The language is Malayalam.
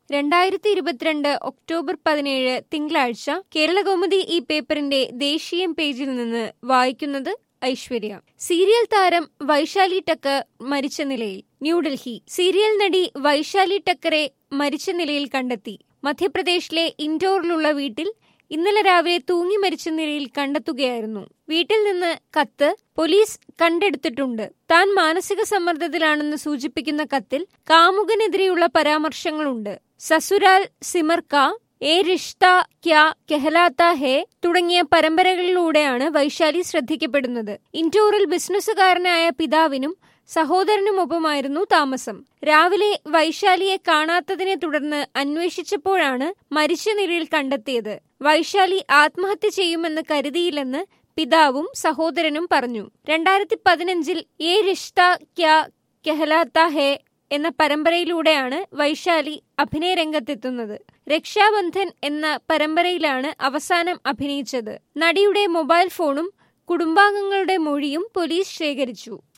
രണ്ടായിരത്തി ഇരുപത്തിരണ്ട് ഒക്ടോബർ പതിനേഴ് തിങ്കളാഴ്ച കേരളകൗമുദി ഈ പേപ്പറിന്റെ ദേശീയം പേജിൽ നിന്ന് വായിക്കുന്നത് ഐശ്വര്യ സീരിയൽ താരം വൈശാലി ടക്കർ മരിച്ച നിലയിൽ ന്യൂഡൽഹി സീരിയൽ നടി വൈശാലി ടക്കറെ മരിച്ച നിലയിൽ കണ്ടെത്തി മധ്യപ്രദേശിലെ ഇൻഡോറിലുള്ള വീട്ടിൽ ഇന്നലെ രാവിലെ തൂങ്ങി മരിച്ച നിലയിൽ കണ്ടെത്തുകയായിരുന്നു വീട്ടിൽ നിന്ന് കത്ത് പോലീസ് കണ്ടെടുത്തിട്ടുണ്ട് താൻ മാനസിക സമ്മർദ്ദത്തിലാണെന്ന് സൂചിപ്പിക്കുന്ന കത്തിൽ കാമുകനെതിരെയുള്ള പരാമർശങ്ങളുണ്ട് സസുരാൽ സിമർക്ക എ റിഷ്ത ക്യാ കെഹലാത്ത ഹേ തുടങ്ങിയ പരമ്പരകളിലൂടെയാണ് വൈശാലി ശ്രദ്ധിക്കപ്പെടുന്നത് ഇൻഡോറിൽ ബിസിനസ്സുകാരനായ പിതാവിനും സഹോദരനുമൊപ്പമായിരുന്നു താമസം രാവിലെ വൈശാലിയെ കാണാത്തതിനെ തുടർന്ന് അന്വേഷിച്ചപ്പോഴാണ് മരിച്ച നിലയിൽ കണ്ടെത്തിയത് വൈശാലി ആത്മഹത്യ ചെയ്യുമെന്ന് കരുതിയില്ലെന്ന് പിതാവും സഹോദരനും പറഞ്ഞു രണ്ടായിരത്തി പതിനഞ്ചിൽ എ റിഷ്ത ക്യാ കെഹലാത്ത ഹേ എന്ന പരമ്പരയിലൂടെയാണ് വൈശാലി അഭിനയ രംഗത്തെത്തുന്നത് രക്ഷാബന്ധൻ എന്ന പരമ്പരയിലാണ് അവസാനം അഭിനയിച്ചത് നടിയുടെ മൊബൈൽ ഫോണും കുടുംബാംഗങ്ങളുടെ മൊഴിയും പോലീസ് ശേഖരിച്ചു